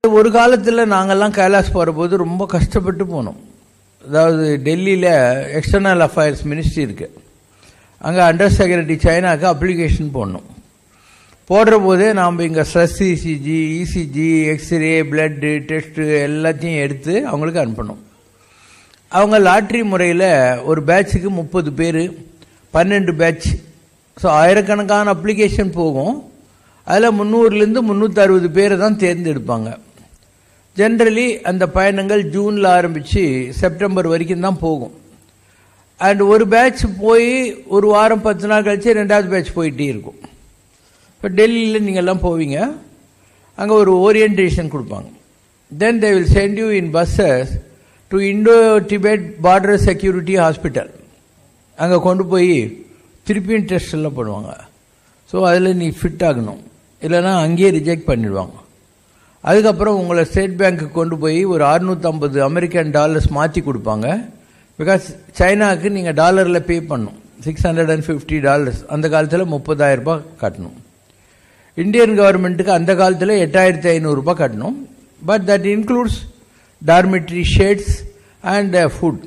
ஒரு காலத்தில் நாங்கள்லாம் கைலாஸ் போகிறபோது ரொம்ப கஷ்டப்பட்டு போனோம் அதாவது டெல்லியில் எக்ஸ்டர்னல் அஃபேர்ஸ் மினிஸ்ட்ரி இருக்குது அங்கே அண்டர் செக்ரட்டரி சைனாக்கு அப்ளிகேஷன் போடணும் போடுற போதே நாம் இங்கே stress ECG ECG X ray blood test எல்லாத்தையும் எடுத்து அவங்களுக்கு அனுப்பணும் அவங்க லாட்ரி முறையில் ஒரு பேட்சுக்கு முப்பது பேர் பன்னெண்டு பேட்ச் ஸோ ஆயிரக்கணக்கான அப்ளிகேஷன் போகும் அதில் முந்நூறுலேருந்து முந்நூற்றி அறுபது பேரை தான் தேர்ந்தெடுப்பாங்க ஜென்ரலி அந்த பயணங்கள் ஜூனில் ஆரம்பித்து செப்டம்பர் வரைக்கும் தான் போகும் அண்ட் ஒரு பேட்ச் போய் ஒரு வாரம் பத்து நாள் கழிச்சு ரெண்டாவது பேட்ச் போயிட்டே இருக்கும் இப்போ டெல்லியில் நீங்கள் எல்லாம் போவீங்க அங்கே ஒரு ஓரியன்டேஷன் கொடுப்பாங்க then they will send you in buses to Indo Tibet border security hospital அங்கே கொண்டு போய் திருப்பியும் டெஸ்ட் எல்லாம் பண்ணுவாங்க ஸோ அதில் நீ ஃபிட் ஆகணும் இல்லைன்னா அங்கேயே ரிஜெக்ட் பண்ணிடுவாங்க அதுக்கப்புறம் உங்களை ஸ்டேட் பேங்க்குக்கு கொண்டு போய் ஒரு அறுநூற்றம்பது அமெரிக்கன் டாலர்ஸ் மாற்றி கொடுப்பாங்க பிகாஸ் சைனாவுக்கு நீங்கள் டாலரில் பே பண்ணணும் six hundred and fifty dollars அந்த காலத்தில் முப்பதாயிரம் ரூபாய் கட்டணும் இந்தியன் கவர்மெண்ட்டுக்கு அந்த காலத்தில் எட்டாயிரத்தி ஐநூறுரூபா கட்டணும் but that includes dormitory sheds and food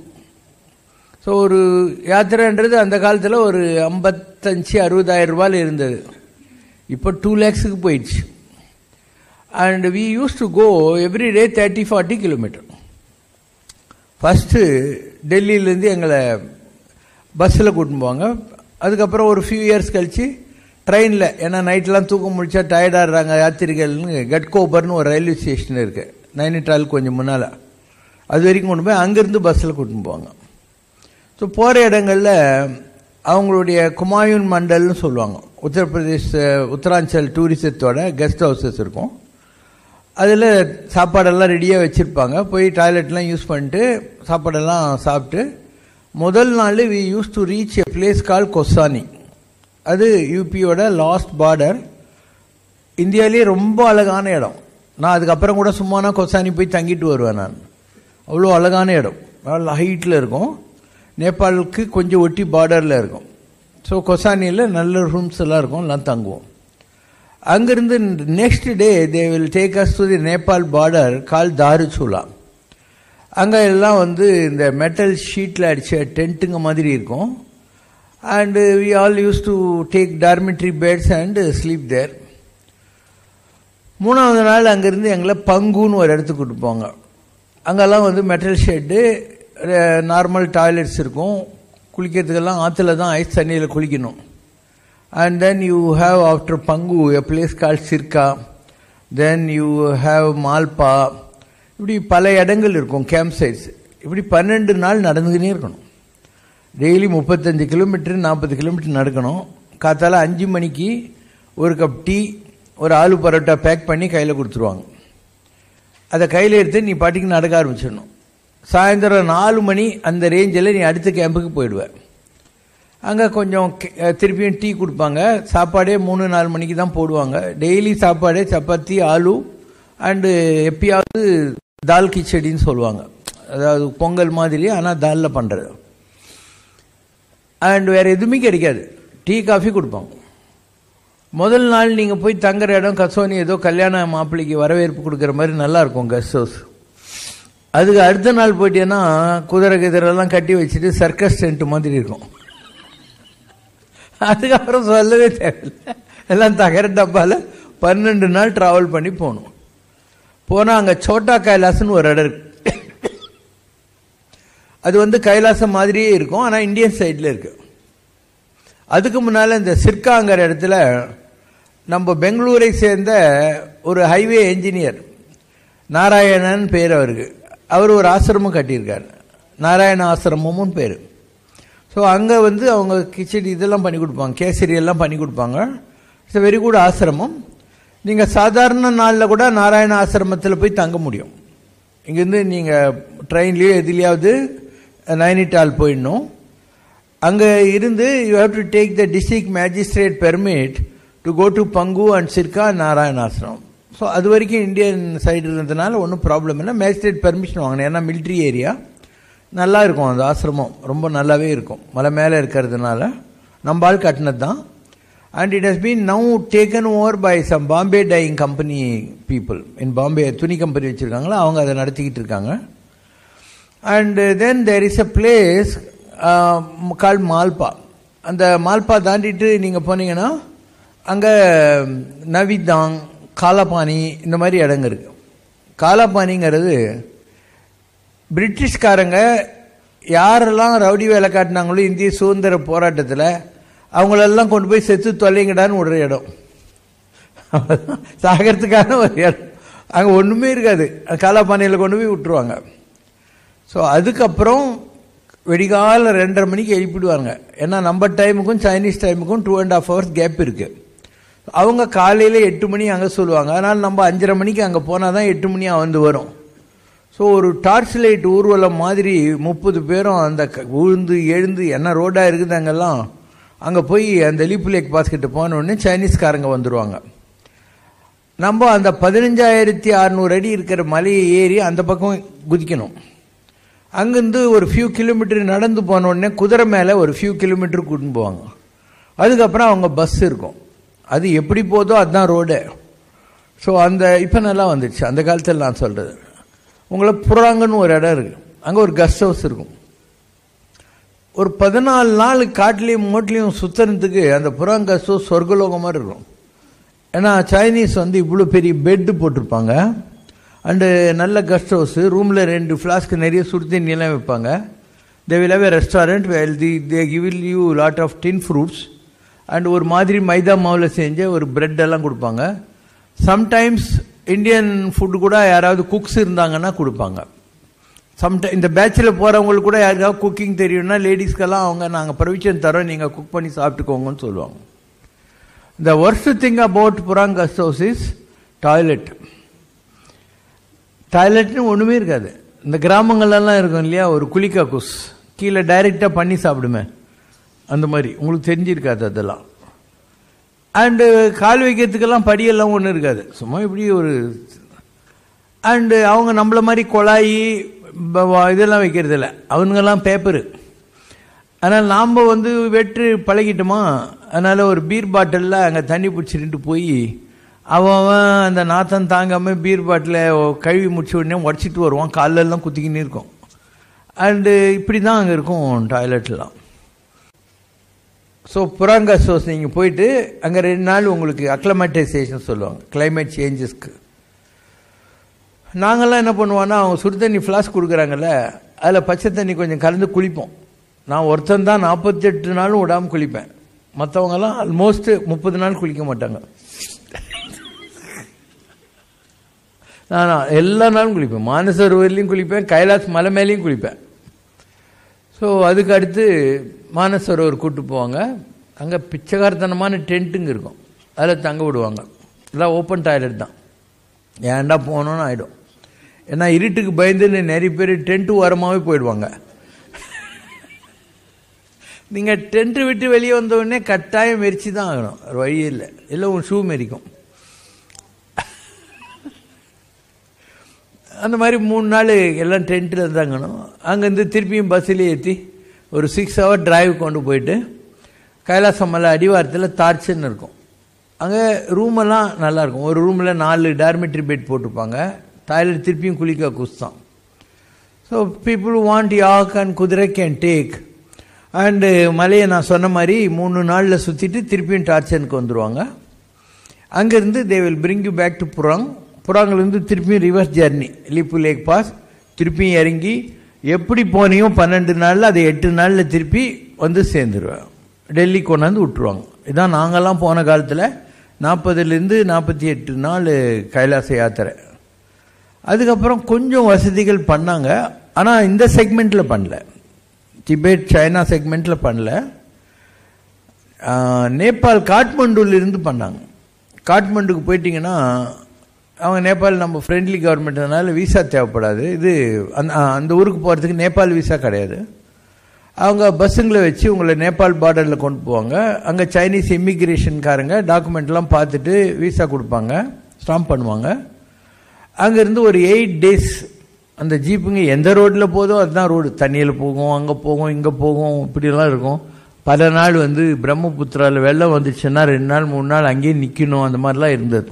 so ஒரு யாத்திரைன்றது அந்த காலத்தில் ஒரு ஐம்பத்தஞ்சு அறுபதாயிரம் ரூபாயில் இருந்தது இப்போ டூ லேக்ஸுக்கு போயிடுச்சு and we use to go every day thirty forty kilometre first டெல்லியிலேருந்து எங்களை பஸ்ஸில் கூட்டின்னு போவாங்க அதுக்கப்புறம் ஒரு ஃபியூ இயர்ஸ் கழித்து ட்ரெயினில் ஏன்னா நைட்லாம் தூக்கம் முடிச்சா டயர்டாகிறாங்க யாத்திரிகள்னு கட்கோபர்னு ஒரு ரயில்வே ஸ்டேஷன் இருக்குது நைனிட்டால் கொஞ்சம் முன்னால் அது வரைக்கும் கொண்டு போய் அங்கேருந்து பஸ்ஸில் கூட்டின்னு போவாங்க ஸோ போகிற இடங்களில் அவங்களுடைய குமாயூன் மண்டல்னு சொல்லுவாங்க உத்தரப்பிரதேஷ் உத்தராஞ்சல் டூரிசத்தோட கெஸ்ட் ஹவுசஸ் இருக்கும் அதில் சாப்பாடெல்லாம் ரெடியாக வச்சுருப்பாங்க போய் டாய்லெட்லாம் யூஸ் பண்ணிட்டு சாப்பாடெல்லாம் சாப்பிட்டு முதல் நாள் we use to reach a place call Kausani அது யூபியோட லாஸ்ட் பார்டர் இந்தியாவிலேயே ரொம்ப அழகான இடம் நான் அதுக்கப்புறம் கூட சும்மானா கொசானி போய் தங்கிட்டு வருவேன் நான் அவ்வளோ அழகான இடம் நல்ல ஹைட்டில் இருக்கும் நேபாளுக்கு கொஞ்சம் ஒட்டி பார்டரில் இருக்கும் ஸோ கொசானியில் நல்ல ரூம்ஸ் எல்லாம் இருக்கும் எல்லாம் தங்குவோம் அங்கிருந்து next day they will take us to the Nepal border call Dharchula அங்கே எல்லாம் வந்து இந்த மெட்டல் ஷீட்டில் அடித்த டென்ட்டுங்க மாதிரி இருக்கும் and we all use to take dormitory beds and sleep there மூணாவது நாள் அங்கேருந்து எங்களை பங்குன்னு ஒரு இடத்துக்கு கூட்டு போங்க அங்கெல்லாம் வந்து மெட்டல் ஷெட்டு நார்மல் டாய்லெட்ஸ் இருக்கும் குளிக்கிறதுக்கெல்லாம் ஆற்றுல தான் ஐஸ் தண்ணியில் குளிக்கணும் and then you have after Pangu a place call Sirkha then you have Malpa இப்படி பல இடங்கள் இருக்கும் கேம்ப் சைட்ஸ் இப்படி பன்னெண்டு நாள் நடந்துக்கினே இருக்கணும் டெய்லி முப்பத்தஞ்சு கிலோமீட்டர் நாற்பது கிலோமீட்டர் நடக்கணும் காத்தால அஞ்சு மணிக்கு ஒரு கப் டீ ஒரு ஆலு பரோட்டா பேக் பண்ணி கையில் கொடுத்துருவாங்க அதை கையில் எடுத்து நீ பாட்டிக்கு நடக்க ஆரம்பிச்சிடணும் சாயந்தரம் நாலு மணி அந்த ரேஞ்சில் நீ அடுத்த கேம்புக்கு போயிடுவ அங்கே கொஞ்சம் திருப்பியும் டீ கொடுப்பாங்க சாப்பாடே மூணு நாலு மணிக்கு தான் போடுவாங்க டெய்லி சாப்பாடே சப்பாத்தி ஆலு அண்டு எப்பயாவது தால் கிச்சடின்னு சொல்லுவாங்க அதாவது பொங்கல் மாதிரி ஆனால் தாலில் பண்ணுறது அண்ட் வேறு எதுவுமே கிடைக்காது டீ காஃபி கொடுப்பாங்க முதல் நாள் நீங்கள் போய் தங்குற இடம் கசோனி ஏதோ கல்யாண மாப்பிள்ளைக்கு வரவேற்பு கொடுக்குற மாதிரி நல்லாயிருக்கும் கெஸ்ட் ஹவுஸ் அதுக்கு அடுத்த நாள் போயிட்டேன்னா குதிரை குதிரெல்லாம் கட்டி வச்சுட்டு சர்க்கஸ் டென்ட் மாதிரி இருக்கும் அதுக்கப்புறம் சொல்லவே தேவையில்லை எல்லாம் தகர டப்பாவில் பன்னெண்டு நாள் ட்ராவல் பண்ணி போகணும் போனால் அங்கே சோட்டா கைலாசம்னு ஒரு இடம் இருக்கு அது வந்து கைலாசம் மாதிரியே இருக்கும் ஆனால் இந்தியன் சைடில் இருக்கு அதுக்கு முன்னால் இந்த சிற்காங்கிற இடத்துல நம்ம பெங்களூரை சேர்ந்த ஒரு ஹைவே என்ஜினியர் நாராயணன் பேர் அவருக்கு அவர் ஒரு ஆசிரமம் கட்டியிருக்கார் நாராயண ஆசிரமமும் பேர் ஸோ அங்கே வந்து அவங்க கிச்சடி இதெல்லாம் பண்ணி கொடுப்பாங்க கேசரி எல்லாம் பண்ணி கொடுப்பாங்க இட்ஸ் வெரி குட் ஆசிரமம் நீங்கள் சாதாரண நாளில் கூட நாராயண ஆசிரமத்தில் போய் தங்க முடியும் இங்கேருந்து நீங்கள் ட்ரெயின்லேயோ எதுலேயாவது நைனிட்டால் போயிடணும் அங்கே இருந்து you have to take the district magistrate permit to go to Pangu and Sirkha Narayan Ashram so அது வரைக்கும் இந்தியன் சைடு இருந்ததுனால ஒன்றும் ப்ராப்ளம் இல்லை மேஜிஸ்ட்ரேட் பெர்மிஷன் வாங்கினேன் ஏன்னா மிலிட்ரி ஏரியா நல்லா இருக்கும் அந்த ஆசிரமம் ரொம்ப நல்லாவே இருக்கும் மலை மேலே இருக்கிறதுனால நம்ம ஆள் கட்டினது தான் and it has been now taken over by some Bombay dyeing company people in Bombay துணி கம்பெனி வச்சுருக்காங்களா அவங்க அதை நடத்திக்கிட்டு இருக்காங்க and then there is a place call Malpa அந்த மால்பா தாண்டிட்டு நீங்கள் போனீங்கன்னா அங்கே நவிதாங் காலாபானி இந்த மாதிரி இடங்க இருக்கு காலாபானிங்கிறது பிரிட்டிஷ்காரங்க யாரெல்லாம் ரவுடி வேலை காட்டினாங்களோ இந்திய சுதந்திர போராட்டத்தில் அவங்களெல்லாம் கொண்டு போய் செத்து தொலைங்கடான்னு விடுற இடம் சாகிறதுக்கான ஒரு இடம் அங்கே ஒன்றுமே இருக்காது காலாபானியில் கொண்டு போய் விட்டுருவாங்க ஸோ அதுக்கப்புறம் வெடிகால ரெண்டரை மணிக்கு எழுப்பிடுவாங்க ஏன்னா நம்ம டைமுக்கும் சைனீஸ் டைமுக்கும் two and half hours gap இருக்குது அவங்க காலையில் எட்டு மணி அங்கே சொல்லுவாங்க அதனால் நம்ம அஞ்சரை மணிக்கு அங்கே போனால் தான் எட்டு மணி வந்து வரும் ஸோ ஒரு டார்ச் லைட் ஊர்வலம் மாதிரி முப்பது பேரும் அந்த உழுந்து எழுந்து என்ன ரோடாக இருக்குது அங்கெல்லாம் அங்கே போய் அந்த லீப்பு லேக் பாஸ்கிட்ட போனோடனே சைனீஸ்காரங்க வந்துடுவாங்க நம்ம அந்த பதினஞ்சாயிரத்தி அறநூறு அடி இருக்கிற மலையை ஏறி அந்த பக்கம் குதிக்கணும் அங்கேருந்து ஒரு ஃபியூ கிலோமீட்டர் நடந்து போனோடனே குதிரை மேலே ஒரு ஃபியூ கிலோமீட்டர் கூட்டின்னு போவாங்க அதுக்கப்புறம் அவங்க பஸ் இருக்கும் அது எப்படி போதோ அதுதான் ரோடு ஸோ அந்த இப்போ நல்லா வந்துடுச்சு அந்த காலத்தில் நான் சொல்கிறது உங்களை புறாங்கன்னு ஒரு இடம் இருக்குது அங்கே ஒரு கெஸ்ட் ஹவுஸ் இருக்கும் ஒரு பதினாலு நாள் காட்டிலையும் மோட்லையும் சுற்றுறதுக்கு அந்த புறாங்க கெஸ்ட் ஹவுஸ் சொர்க்கலோகம் மாதிரி இருக்கும் ஏன்னா சைனீஸ் வந்து இவ்வளோ பெரிய பெட்டு போட்டிருப்பாங்க அண்டு நல்ல கெஸ்ட் ஹவுஸு ரூமில் ரெண்டு ஃப்ளாஸ்க்கு நிறைய சுடு தண்ணியெல்லாம் வைப்பாங்க they will have a restaurant well the they give you lot of tin fruits and ஒரு மாதிரி மைதா மாவில் செஞ்ச ஒரு பிரெட் எல்லாம் கொடுப்பாங்க சம்டைம்ஸ் இந்தியன் ஃபுட்டு கூட யாராவது குக்ஸ் இருந்தாங்கன்னா கொடுப்பாங்க சம்டைம் இந்த பேட்சில் போகிறவங்களுக்கு கூட யாருக்காவது குக்கிங் தெரியும்னா லேடிஸ்க்கெல்லாம் அவங்க நாங்கள் ப்ரொவிஷன் தரோம் நீங்கள் குக் பண்ணி சாப்பிட்டுக்கோங்கன்னு சொல்லுவாங்க the worst thing about Purang guest house is toilet டாய்லெட்னு ஒன்றுமே இருக்காது இந்த கிராமங்கள்லாம் இருக்கும் இல்லையா ஒரு குளிக்கா குஸ் கீழே டைரெக்டாக பண்ணி சாப்பிடுமே அந்த மாதிரி உங்களுக்கு தெரிஞ்சிருக்காது அதெல்லாம் அண்டு கால் வைக்கிறதுக்கெல்லாம் படியெல்லாம் ஒன்றும் இருக்காது சும்மா இப்படி ஒரு அண்டு அவங்க நம்மள மாதிரி குழாயி இதெல்லாம் வைக்கிறது இல்லை அவனுங்கெல்லாம் பேப்பரு ஆனால் நாம் வந்து வெற்று பழகிட்டோமா அதனால் ஒரு பீர் பாட்டிலில் அங்கே தண்ணி பிடிச்சிட்டு போய் அவன் அந்த நாத்தம் தாங்காமல் பீர் பாட்டில் கழுவி முடிச்ச உடனே உடச்சிட்டு வருவான் காலெல்லாம் குத்திக்கின்னு இருக்கும் அண்டு இப்படி தான் அங்கே இருக்கும் டாய்லெட்லாம் ஸோ புறாங்கா சோஸ் நீங்கள் போயிட்டு அங்கே ரெண்டு நாள் உங்களுக்கு அக்ளமேட்டைசேஷன் சொல்லுவாங்க கிளைமேட் சேஞ்சஸ்க்கு நாங்கள்லாம் என்ன பண்ணுவோன்னா அவங்க சுடு தண்ணி ஃப்ளாஸ்க் கொடுக்குறாங்கல்ல அதில் பச்சை தண்ணி கொஞ்சம் கலந்து குளிப்போம் நான் ஒருத்தன் தான் நாற்பத்தெட்டு நாளும் விடாமல் குளிப்பேன் மற்றவங்கெல்லாம் ஆல்மோஸ்ட் முப்பது நாள் குளிக்க மாட்டாங்க நான் எல்லா நாளும் குளிப்பேன் மானசரோவர்லேயும் குளிப்பேன் கைலாஸ் மலை மேலேயும் குளிப்பேன் ஸோ அதுக்கு அடுத்து மானசரோவர் கூட்டு போவாங்க அங்கே பிச்சைக்காரத்தனமான டென்ட்டுங்க இருக்கும் அதில் தங்க விடுவாங்க எல்லாம் ஓப்பன் டாய்லெட் தான் ஏன்டா போகணுன்னு ஆகிடும் ஏன்னா இருட்டுக்கு பயந்துன்னு நிறைய பேர் டென்ட்டு ஓரமாகவே போயிடுவாங்க நீங்கள் டென்ட்டு விட்டு வெளியே வந்தவுடனே கட்டாயம் மெரிச்சு தான் ஆகணும் வழி இல்லை இல்லை உன் ஷூ மெரிக்கும் அந்த மாதிரி மூணு நாள் எல்லாம் டென்ட்டில் இருந்தாங்கணும் அங்கேருந்து திருப்பியும் பஸ்ஸில் ஏற்றி ஒரு சிக்ஸ் ஹவர் டிரைவ் கொண்டு போயிட்டு கைலாசம் மலை அடிவாரத்தில் தார்ச்சன்னு இருக்கும் அங்கே ரூமெல்லாம் நல்லாயிருக்கும் ஒரு ரூமில் நாலு டார்மெட்ரி பெட் போட்டிருப்பாங்க டாய்லெட் திருப்பியும் குளிக்க குஸ்தான் so people want yak and குதிரை கேன் டேக் அண்டு மலையை நான் சொன்ன மாதிரி மூணு நாளில் சுற்றிட்டு திருப்பியும் டார்ச்சனுக்கு வந்துடுவாங்க அங்கேருந்து they will bring you back to Purang புறாங்கிலேருந்து திருப்பியும் reverse journey Lipulekh pass திருப்பியும் இறங்கி எப்படி போனியோ பன்னெண்டு நாளில் அதை எட்டு நாளில் திருப்பி வந்து சேர்ந்துருவேன் டெல்லி கொண்டாந்து விட்ருவாங்க இதான் நாங்கள்லாம் போன காலத்தில் நாற்பதுலேருந்து நாற்பத்தி எட்டு நாள் கைலாச யாத்திரை அதுக்கப்புறம் கொஞ்சம் வசதிகள் பண்ணாங்க ஆனால் இந்த செக்மெண்ட்டில் பண்ணல டிபேட் சைனா செக்மெண்ட்டில் பண்ணல நேபாள் காட்மண்டுலேருந்து பண்ணாங்க காட்மண்டுக்கு போயிட்டிங்கன்னா அவங்க நேபாள் நம்ம ஃப்ரெண்ட்லி கவர்மெண்ட்னால விசா தேவைப்படாது இது அந்த அந்த ஊருக்கு போகிறதுக்கு நேபாள் விசா கிடையாது அவங்க பஸ்ஸுங்களை வச்சு உங்களை நேபாள் பார்டரில் கொண்டு போவாங்க அங்கே சைனீஸ் இமிக்ரேஷன்காரங்க டாக்குமெண்ட்லாம் பார்த்துட்டு விசா கொடுப்பாங்க ஸ்டாம்ப் பண்ணுவாங்க அங்கேருந்து ஒரு எயிட் டேஸ் அந்த ஜீப்புங்க எந்த ரோட்டில் போதோ அதுதான் ரோடு தண்ணியில் போகும் அங்கே போகும் இங்கே போகும் இப்படிலாம் இருக்கும் பல நாள் வந்து பிரம்மபுத்திராவில் வெள்ளம் வந்துச்சுன்னா ரெண்டு நாள் மூணு நாள் அங்கேயே நிற்கணும் அந்த மாதிரிலாம் இருந்தது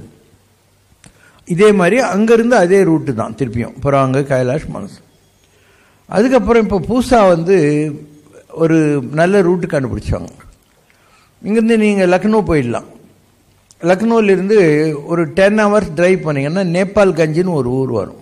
இதே மாதிரி அங்கேருந்து அதே ரூட்டு தான் திருப்பியும் புறாங்க கைலாஷ் மனசு அதுக்கப்புறம் இப்போ பூசா வந்து ஒரு நல்ல ரூட்டு கண்டுபிடிச்சாங்க இங்கேருந்து நீங்கள் லக்னோ போயிடலாம் லக்னோவிலேருந்து ஒரு டென் ஹவர்ஸ் டிரைவ் பண்ணிங்கன்னா நேபாள் கஞ்சின்னு ஒரு ஊர் வரும்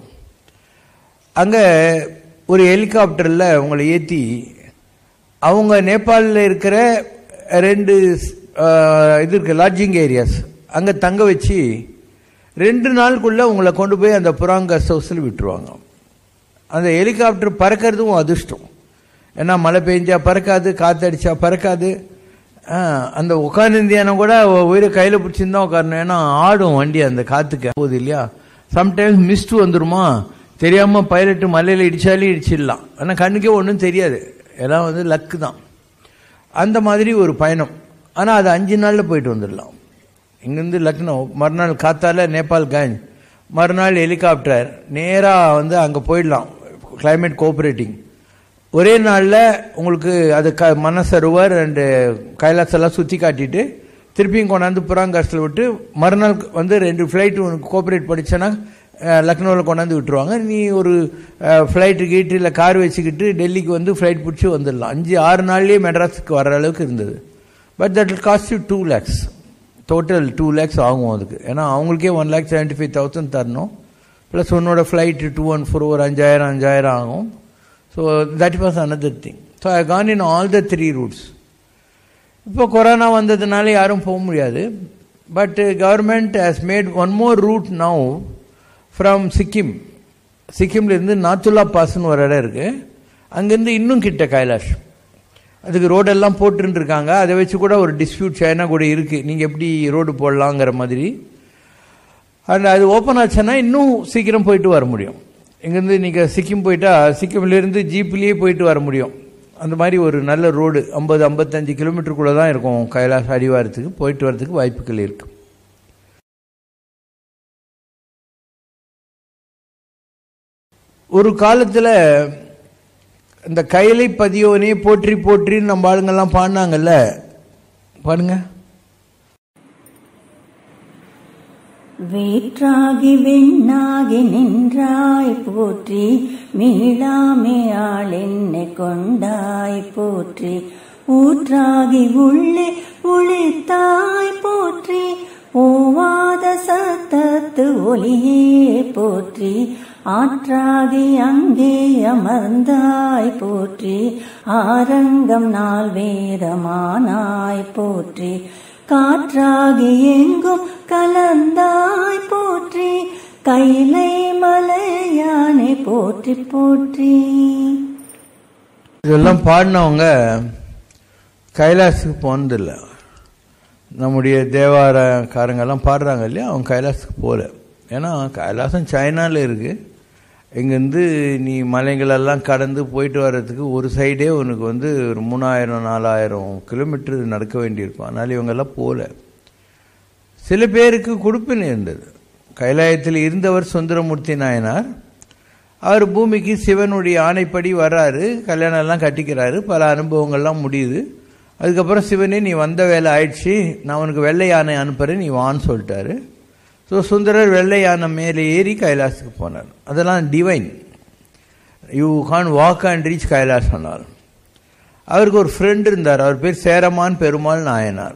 அங்கே ஒரு ஹெலிகாப்டரில் உங்களை ஏற்றி அவங்க நேபாளில் இருக்கிற ரெண்டு இது இருக்கு லாட்ஜிங் ஏரியாஸ் அங்கே தங்க வச்சு ரெண்டு நாளுக்குள்ளே உங்களை கொண்டு போய் அந்த புறாங் கெஸ்ட் ஹவுஸில் விட்டுருவாங்க அந்த ஹெலிகாப்டர் பறக்கிறதும் அதிர்ஷ்டம் ஏன்னா மழை பெஞ்சா பறக்காது காற்றடிச்சா பறக்காது அந்த உட்காந்துருந்தியானா கூட உயிரை கையில் பிடிச்சிருந்தா உட்காரணும் ஏன்னா ஆடும் வண்டி அந்த காற்றுக்கு போகுது இல்லையா சம்டைம்ஸ் மிஸ்ட் வந்துருமா தெரியாமல் பைலட்டு மலையில் இடித்தாலே இடிச்சிடலாம் ஆனால் கண்ணுக்கே ஒன்றும் தெரியாது எல்லாம் வந்து லக்கு தான் அந்த மாதிரி ஒரு பயணம் ஆனால் அது அஞ்சு நாளில் போயிட்டு வந்துடலாம் இங்கேருந்து லக்னோ மறுநாள் காத்தால நேபாள் கஞ்ச் மறுநாள் ஹெலிகாப்டர் நேராக வந்து அங்கே போயிடலாம் கிளைமேட் கோஆப்ரேட்டிங் ஒரே நாளில் உங்களுக்கு அது க மனசருவர் அண்டு கைலாஸ் எல்லாம் சுற்றி காட்டிட்டு திருப்பியும் கொண்டாந்து புறாங்காசில் விட்டு மறுநாள் வந்து ரெண்டு ஃப்ளைட்டு உனக்கு கோஆப்ரேட் படித்தேன்னா லக்னோவில் கொண்டாந்து விட்டுருவாங்க நீ ஒரு ஃப்ளைட்டு கீட்டு இல்லை கார் வச்சுக்கிட்டு டெல்லிக்கு வந்து ஃப்ளைட் பிடிச்சி வந்துடலாம் அஞ்சு ஆறு நாள்லேயே மெட்ராஸுக்கு வர அளவுக்கு இருந்தது but that will cost you two lakhs total two lakhs ஆகும் அதுக்கு ஏன்னா அவங்களுக்கே one lakh seventy five thousand தரணும் ப்ளஸ் உன்னோட ஃப்ளைட்டு டூ ஒன் ஃபோர் ஒரு அஞ்சாயிரம் அஞ்சாயிரம் ஆகும் so that was another thing so I can in all the three routes இப்போ கொரோனா வந்ததுனால யாரும் போக முடியாது but government has made one more route now from Sikkim சிக்கிம்லேருந்து நாத்துல்லா பாஸ்ன்னு ஒரு இடம் இருக்குது அங்கேருந்து இன்னும் கிட்ட கைலாஷ் அதுக்கு ரோடெல்லாம் போட்டுன்னு இருக்காங்க அதை வச்சு கூட ஒரு டிஸ்பியூட் சைனா கூட இருக்குது நீங்கள் எப்படி ரோடு போடலாங்கிற மாதிரி அண்ட் அது ஓப்பன் ஆச்சுன்னா இன்னும் சீக்கிரம் போயிட்டு வர முடியும் இங்கேருந்து நீங்கள் சிக்கிம் போயிட்டா சிக்கிம்லேருந்து ஜீப்லேயே போயிட்டு வர முடியும் அந்த மாதிரி ஒரு நல்ல ரோடு ஐம்பது ஐம்பத்தஞ்சு கிலோமீட்டருக்குள்ளே தான் இருக்கும் கைலாஷ் அடிவாரத்துக்கு போயிட்டு வரதுக்கு வாய்ப்புகள் இருக்குது ஒரு காலத்தில் இந்த கைலை பதியோனே போற்றி போற்றின்னு நம்ம ஆளுங்கெல்லாம் பாடினாங்கல்ல பாடுங்க வேற்றாகி வெண்ணாகி நின்றாய் போற்றி மீளாமே ஆள் என்னை கொண்டாய் போற்றி ஊற்றாகி உள்ளே ஒளித்தாய் போற்றி ஓவாத சத்தத்து ஒளியே போற்றி ஆற்றாகி அங்கே அமர்ந்தாய் போற்றி ஆரங்கம் நாள் வேதமானாய் போற்றி காற்றாகி எங்கும் கலந்தாய் போற்றி கைலை மலையானே போற்றி போற்றி இதெல்லாம் பாடினவங்க கைலாஸுக்கு போனதில்லை நம்முடைய தேவாரக்காரங்கெல்லாம் பாடுறாங்க இல்லையா அவங்க கைலாஸுக்கு போகல ஏன்னா கைலாசம் சைனாவில் இருக்குது இங்கேருந்து நீ மலைகளெல்லாம் கடந்து போயிட்டு வர்றதுக்கு ஒரு சைடே உனக்கு வந்து ஒரு மூணாயிரம் நாலாயிரம் கிலோமீட்டர் நடக்க வேண்டியிருக்கும் அதனால் இவங்கெல்லாம் போகல சில பேருக்கு கொடுப்பினை இருந்தது கைலாயத்தில் இருந்தவர் சுந்தரமூர்த்தி நாயனார் அவர் பூமிக்கு சிவனுடைய ஆணைப்படி வர்றாரு கல்யாணம் எல்லாம் கட்டிக்கிறாரு பல அனுபவங்கள்லாம் முடியுது அதுக்கப்புறம் சிவனே நீ வந்த வேலை ஆயிடுச்சு நான் உனக்கு வெள்ளை யானை அனுப்புகிறேன் நீ வான்னு சொல்லிட்டாரு ஸோ சுந்தரர் வெள்ளை யானை மேலே ஏறி கைலாஸுக்கு போனார் அதெல்லாம் divine you can walk and reach Kailash சொன்னார் அவருக்கு ஒரு ஃப்ரெண்ட் இருந்தார் அவர் பேர் சேரமான் பெருமாள் நாயனார்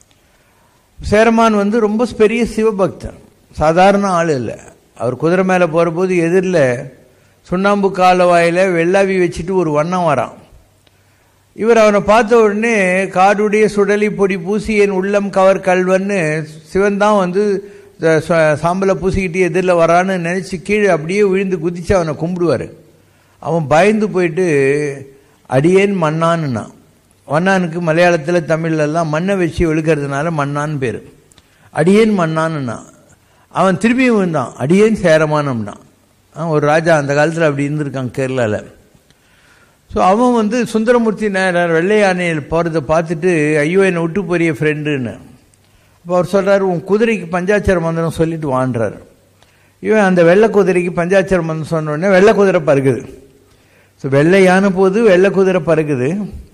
சேரமான் வந்து ரொம்ப பெரிய சிவபக்தன் சாதாரண ஆள் இல்லை அவர் குதிரை மேலே போகிறபோது எதிரில் சுண்ணாம்பு காலவாயில் வெள்ளாவி வச்சுட்டு ஒரு வண்ணம் வரான் இவர் அவனை பார்த்த உடனே காடுடைய சுடலி பொடி பூசி என் உள்ளம் கவர் கல்வன்னு சிவன் தான் வந்து சாம்பலை பூசிக்கிட்டு எதிரில் வரான்னு நினச்சி கீழே அப்படியே விழுந்து குதித்து அவனை கும்பிடுவார் அவன் பயந்து போயிட்டு அடியேன் மண்ணான்னுனான் மன்னானுக்கு மலையாளத்தில் தமிழ்லலாம் மண்ணை வச்சு ஒழுக்கிறதுனால மண்ணான்னு பேர் அடியேன் மண்ணான்னுனா அவன் திரும்பியும் விழுந்தான் அடியேன் சேரமானம்னா ஒரு ராஜா அந்த காலத்தில் அப்படி இருந்திருக்கான் கேரளாவில் ஸோ அவன் வந்து சுந்தரமூர்த்தி நேரம் வெள்ளை யானையில் போகிறத பார்த்துட்டு ஐயோ என்னை விட்டு போறிய ஃப்ரெண்டுன்னு அப்போ அவர் சொல்கிறார் உன் குதிரைக்கு பஞ்சாட்சர மந்திரம் சொல்லிட்டு வாண்டுறாரு இவன் அந்த வெள்ளை குதிரைக்கு பஞ்சாட்சர மந்திரம் சொன்ன உடனே வெள்ளை குதிரை பறக்குது ஸோ வெள்ளை யானை போது வெள்ளை குதிரை பறக்குது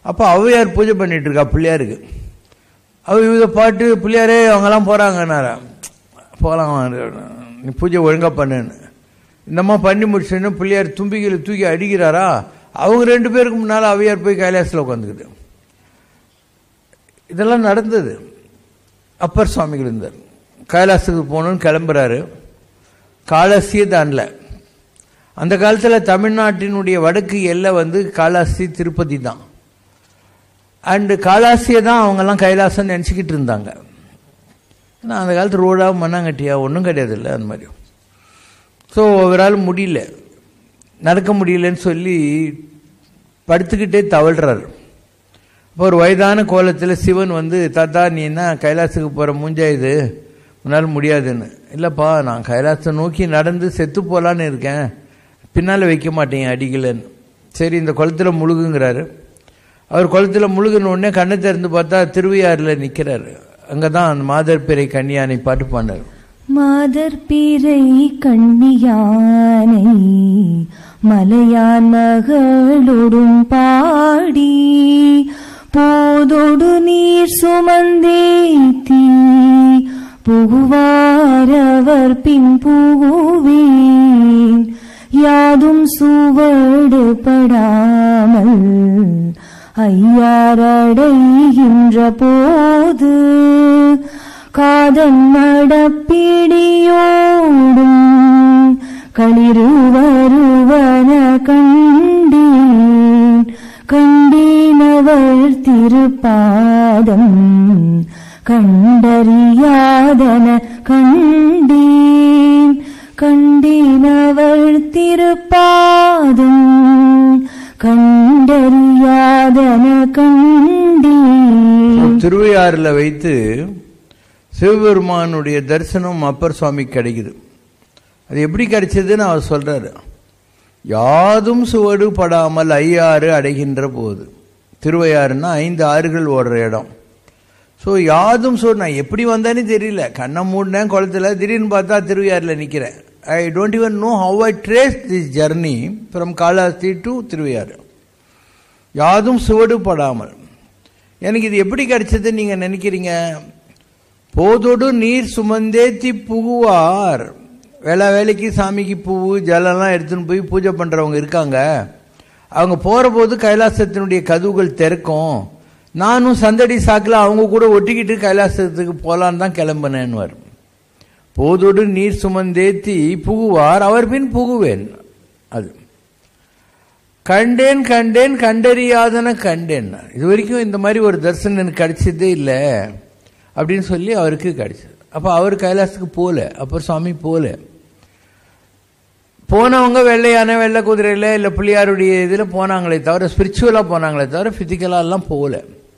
அப்போ ஔவையார் பூஜை பண்ணிட்டு இருக்கா பிள்ளையாருக்கு அவ இவங்க பாட்டு பிள்ளையாரே அவங்கெல்லாம் போகிறாங்கன்னாரா போகலாம் நீ பூஜை ஒழுங்காக பண்ணுன்னு இந்தம்மா பண்ணி முடிச்சோன்னு பிள்ளையார் தும்பிக்கையில் தூக்கி அடிக்கிறாரா அவங்க ரெண்டு பேருக்கு முன்னால் அவையார் போய் கைலாசத்தில் உட்காந்துக்கிட்டு இதெல்லாம் நடந்தது அப்பர் சுவாமிகள் இருந்தார் கைலாசத்துக்கு போகணுன்னு கிளம்புறாரு காலசியை தாண்டல அந்த காலத்தில் தமிழ்நாட்டினுடைய வடக்கு எல்லை வந்து காலாஸ்தி திருப்பதி தான் அண்டு காலாசியை தான் அவங்கெல்லாம் கைலாசம் நினச்சிக்கிட்டு இருந்தாங்க ஏன்னா அந்த காலத்து ரோடாக மண்ணாங்கட்டியா ஒன்றும் கிடையாது இல்லை அந்த மாதிரி ஸோ அவரால் முடியல நடக்க முடியலன்னு சொல்லி படுத்துக்கிட்டே தவழ்கிறார் இப்போ ஒரு வயதான கோலத்தில் சிவன் வந்து தாத்தா நீ என்ன கைலாசத்துக்கு போகிற மூஞ்சா இது உன்னால் முடியாதுன்னு இல்லைப்பா நான் கைலாசத்தை நோக்கி நடந்து செத்து போகலான்னு இருக்கேன் பின்னால் வைக்க மாட்டேங்க அடிக்கலன்னு சரி இந்த குளத்தில் முழுகுங்கிறாரு அவர் குளத்தில் முழுகின உடனே கண்ணை திறந்து பார்த்தா திருவையாறில் நிற்கிறாரு அங்கே தான் அந்த மாதர் பிறை கன்னியானை பாட்டு பாண்டார் மாதர் பிறை கண்ணியானை மலையான் மகளொடும் பாடி போதொடு நீர் சுமந்தேத்தி புகுவாரவர் பின் புகுவேன் யாதும் சுவடு படாமல் ஐயாரடைகின்ற போது காதன் மடப்பிடியோடும் களிறு வருவன கண்டேன் கண்டேனவள் திருப்பாதம் கண்டறியாதன கண்டேன் கண்டேனவள் திருப்பாதம் கண்டறியாதன கண்டேன் திருவையாறில் வைத்து சிவபெருமானுடைய தரிசனம் அப்பர் சுவாமி கிடைக்குது அது எப்படி கிடைச்சதுன்னு அவர் சொல்றாரு யாதும் சுவடு படாமல் ஐயாறு அடைகின்ற போது திருவையாறுன்னா ஐந்து ஆறுகள் ஓடுற இடம் ஸோ யாதும் சுவடு நான் எப்படி வந்தேன்னு தெரியல கண்ணை மூடினேன் குளத்துல திடீர்னு பார்த்தா திருவையாறில் நிற்கிறேன் I don't even know how I trace this journey from Kalahasti to Thiruvaiyaru யாதும் சுவடு படாமல் எனக்கு இது எப்படி கிடைச்சதுன்னு நீங்கள் நினைக்கிறீங்க போதோடு நீர் சுமந்தேத்தி புகுவார் வேளா வேலைக்கு சாமிக்கு பூவு ஜலம்லாம் எடுத்துன்னு போய் பூஜை பண்ணுறவங்க இருக்காங்க அவங்க போகிற போது கைலாசத்தினுடைய கதவுகள் திறக்கும் நானும் சந்தடி சாக்கில் அவங்க கூட ஒட்டிக்கிட்டு கைலாசத்துக்கு போகலான்னு தான் கிளம்புனேன்னு போதோடு நீர் சுமந்தேத்தி புகுவார் அவர் பின் புகுவேன் அது கண்டேன் கண்டேன் கண்டறியாதன கண்டேன் இது வரைக்கும் இந்த மாதிரி ஒரு தரிசனம் எனக்கு கிடைச்சதே இல்லை அப்படின்னு சொல்லி அவருக்கு கிடைச்சது அப்போ அவர் கைலாசத்துக்கு போகல அப்போ சுவாமி போகல போனவங்க வெள்ளையான வெள்ளை குதிரையில் இல்லை பிள்ளையாருடைய இதில் போனாங்களே தவிர ஸ்பிரிச்சுவலாக போனாங்களே தவிர ஃபிசிக்கலாலாம் போகல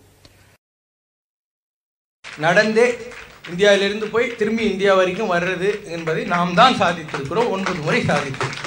நடந்தே இந்தியாவிலிருந்து போய் திரும்பி இந்தியா வரைக்கும் வர்றது என்பதை நாம் தான் சாதித்திருக்கிறோம் ஒன்பது முறை சாதித்திருக்கிறோம்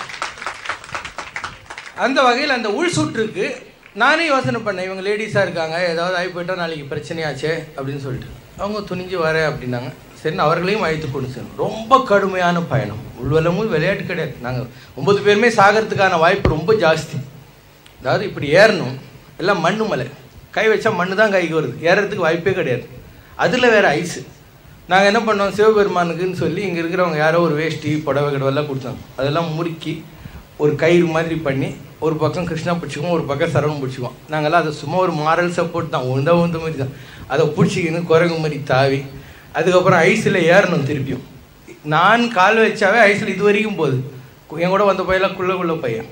அந்த வகையில் அந்த உள் சுற்றுக்கு நானே யோசனை பண்ணேன் இவங்க லேடிஸாக இருக்காங்க ஏதாவது ஆகி போயிட்டா நாளைக்கு பிரச்சனையாச்சே அப்படின்னு சொல்லிட்டு அவங்க துணிஞ்சு வரேன் அப்படின்னாங்க சரி அவர்களையும் அழைத்து கொண்டு செல்லும் ரொம்ப கடுமையான பயணம் உள்வலமும் விளையாட்டு கிடையாது நாங்கள் ஒன்பது பேருமே சாகிறதுக்கான வாய்ப்பு ரொம்ப ஜாஸ்தி அதாவது இப்படி ஏறணும் எல்லாம் மண்ணு மலை கை வச்சா மண்ணு தான் கைக்கு வருது ஏறதுக்கு வாய்ப்பே கிடையாது அதில் வேற ஐஸு நாங்கள் என்ன பண்ணோம் சிவபெருமானுக்குன்னு சொல்லி இங்கே இருக்கிறவங்க யாரோ ஒரு வேஷ்டி புடவை கிடவெல்லாம் கொடுத்தாங்க அதெல்லாம் முறுக்கி ஒரு கயிறு மாதிரி பண்ணி ஒரு பக்கம் கிருஷ்ணா பிடிச்சிக்குவோம் ஒரு பக்கம் சரவணம் பிடிச்சிக்குவோம் நாங்கள்லாம் அதை சும்மா ஒரு மாரல் சப்போர்ட் தான் உந்த உந்த மாதிரி தான் அதை பிடிச்சிக்கின்னு குரங்கு மாதிரி தாவி அதுக்கப்புறம் ஐஸில் ஏறணும் திருப்பியும் நான் கால் வச்சாவே ஐஸில் இது வரைக்கும் போகுது என் கூட வந்த பையெல்லாம் குள்ள குள்ள பையன்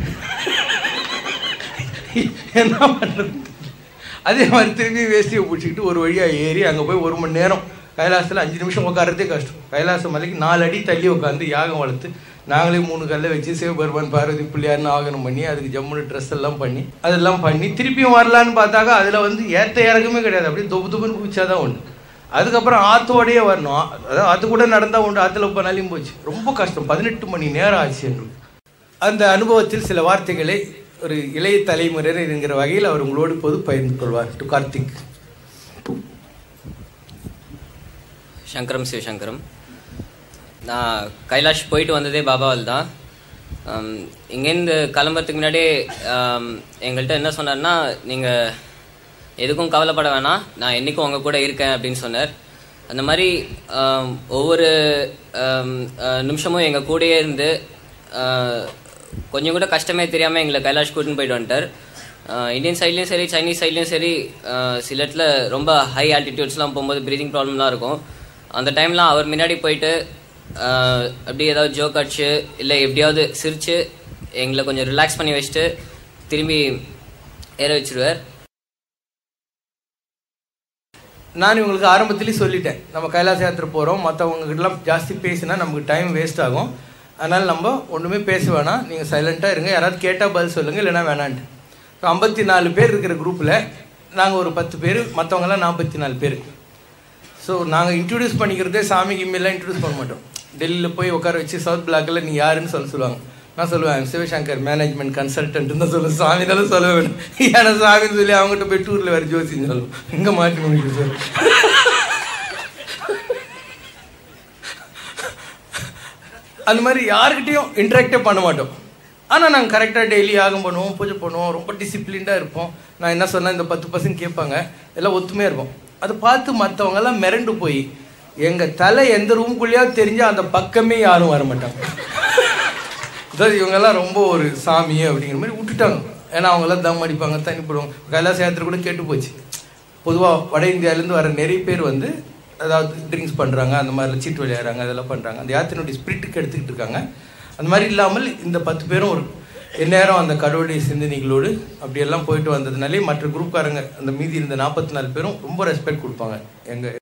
என்ன பண்ணுறது அதே மாதிரி திருப்பி வேஷ்டியை பிடிச்சிக்கிட்டு ஒரு வழியாக ஏறி அங்கே போய் ஒரு மணி நேரம் கைலாசத்தில் அஞ்சு நிமிஷம் உட்காரதே கஷ்டம் கைலாச மலைக்கு நாலு அடி தள்ளி உட்காந்து யாகம் வளர்த்து நாங்களே மூணு கல்லை வச்சு சிவபெருமான் பார்வதி பிள்ளையார்னு ஆகனம் பண்ணி அதுக்கு ஜம்முன்னு ட்ரெஸ் எல்லாம் பண்ணி அதெல்லாம் பண்ணி திருப்பியும் வரலான்னு பார்த்தாக்கா அதில் வந்து ஏற்ற இறக்கமே கிடையாது அப்படியே தொப்பு தொப்புன்னு குச்சா தான் உண்டு அதுக்கப்புறம் ஆத்தோடையே வரணும் அதாவது அது கூட நடந்தால் உண்டு ஆற்றுல போனாலையும் போச்சு ரொம்ப கஷ்டம் பதினெட்டு மணி நேரம் ஆச்சு எங்களுக்கு அந்த அனுபவத்தில் சில வார்த்தைகளை ஒரு இளைய தலைமுறையினர் என்கிற வகையில் அவர் உங்களோடு பொது பகிர்ந்து கொள்வார் டு கார்த்திக் சங்கரம் சிவசங்கரம் நான் கைலாஷ் போயிட்டு வந்ததே பாபாவால் தான் ஆம், இங்கேருந்து கிளம்புறதுக்கு முன்னாடியே ஆம், எங்கள்கிட்ட என்ன சொன்னார்னா நீங்கள் எதுக்கும் கவலைப்பட வேணாம் நான் என்னைக்கும் உங்க கூட இருக்கேன் அப்படின்னு சொன்னார் அந்த மாதிரி ஆம், ஒவ்வொரு ஆம், அஹ், நிமிஷமும் எங்கள் கூடயே இருந்து ஆஹ், கொஞ்சம் கூட கஷ்டமே தெரியாமல் எங்களை கைலாஷ் கூட்டின்னு போயிட்டு வந்துட்டார் ஆஹ், இந்தியன் சைட்லேயும் சரி சைனீஸ் சைட்லேயும் சரி ஆஹ், சில இடத்துல ரொம்ப ஹை ஆல்டிடியூட்ஸ்லாம் போகும்போது ப்ரீதிங் ப்ராப்ளம்லாம் இருக்கும் அந்த டைம்லாம் அவர் முன்னாடி போயிட்டு ஆஹ், அப்படி ஏதாவது ஜோக் அடிச்சு இல்லை எப்படியாவது சிரிச்சு எங்களை கொஞ்சம் ரிலாக்ஸ் பண்ணி வச்சுட்டு திரும்பி ஏற வச்சிருவார் நான் இவங்களுக்கு ஆரம்பத்திலேயே சொல்லிட்டேன் நம்ம கைலாச யாத்திரை போகிறோம் மற்றவங்ககிட்டலாம் ஜாஸ்தி பேசினா நமக்கு டைம் வேஸ்ட் ஆகும் அதனால் நம்ம ஒன்றுமே பேச வேணாம் நீங்கள் சைலண்ட்டாக இருங்க யாராவது கேட்டால் பதில் சொல்லுங்கள் இல்லைன்னா வேணான்ட்டு ஸோ ஐம்பத்தி நாலு பேர் இருக்கிற குரூப்பில் நாங்கள் ஒரு பத்து பேர் மற்றவங்கலாம் நாற்பத்தி நாலு பேர் ஸோ நாங்கள் இன்ட்ரடியூஸ் பண்ணிக்கிறதே சாமி கிம்மிலாம் இன்ட்ரடியூஸ் பண்ண மாட்டோம் டெல்லியில் போய் உட்கார வச்சு சவுத் பிளாக்கில் நீ யாருன்னு சொல்ல சொல்லுவாங்க நான் சொல்லுவேன் சிவசங்கர் மேனேஜ்மெண்ட் கன்சல்டன்ட் தான் சொல்லுவேன் சாமி தான் சொல்ல வேணும் ஏன்னா சாமின்னு சொல்லி அவங்ககிட்ட போய் டூரில் வேறு ஜோசின்னு சொல்லுவோம் இங்கே மாட்டி முடிக்க சொல்லு அந்த மாதிரி யாருக்கிட்டையும் இன்ட்ராக்டே பண்ண மாட்டோம் ஆனால் நாங்கள் கரெக்டாக டெய்லி யாகம் பண்ணுவோம் பூஜை பண்ணுவோம் ரொம்ப டிசிப்ளின்டாக இருப்போம் நான் என்ன சொன்னேன் இந்த பத்து பர்சன்ட் கேட்பாங்க எல்லாம் ஒத்துமையாக இருப்போம் அதை பார்த்து மற்றவங்கெல்லாம் மிரண்டு போய் எங்கள் தலை எந்த ரூம்குள்ளேயாவது தெரிஞ்சால் அந்த பக்கமே யாரும் வர மாட்டாங்க அதாவது இவங்கெல்லாம் ரொம்ப ஒரு சாமி அப்படிங்கிற மாதிரி விட்டுட்டாங்க ஏன்னா அவங்கெல்லாம் தம் அடிப்பாங்க தண்ணி போடுவாங்க கைலாச யாத்திரை கூட கேட்டு போச்சு பொதுவாக வட இந்தியாவிலேருந்து வர நிறைய பேர் வந்து அதாவது ட்ரிங்க்ஸ் பண்ணுறாங்க அந்த மாதிரி சீட்டு விளையாடுறாங்க அதெல்லாம் பண்ணுறாங்க அந்த யாத்திரையுடைய ஸ்பிரிட்டுக்கு எடுத்துக்கிட்டு இருக்காங்க அந்த மாதிரி இல்லாமல் இந்த பத்து பேரும் ஒரு எந்நேரம் அந்த கடவுளுடைய சிந்தனைகளோடு அப்படியெல்லாம் போயிட்டு வந்ததுனாலே மற்ற குரூப்காரங்க அந்த மீதி இருந்த நாற்பத்தி நாலு பேரும் ரொம்ப ரெஸ்பெக்ட் கொடுப்பாங்க எங்கள்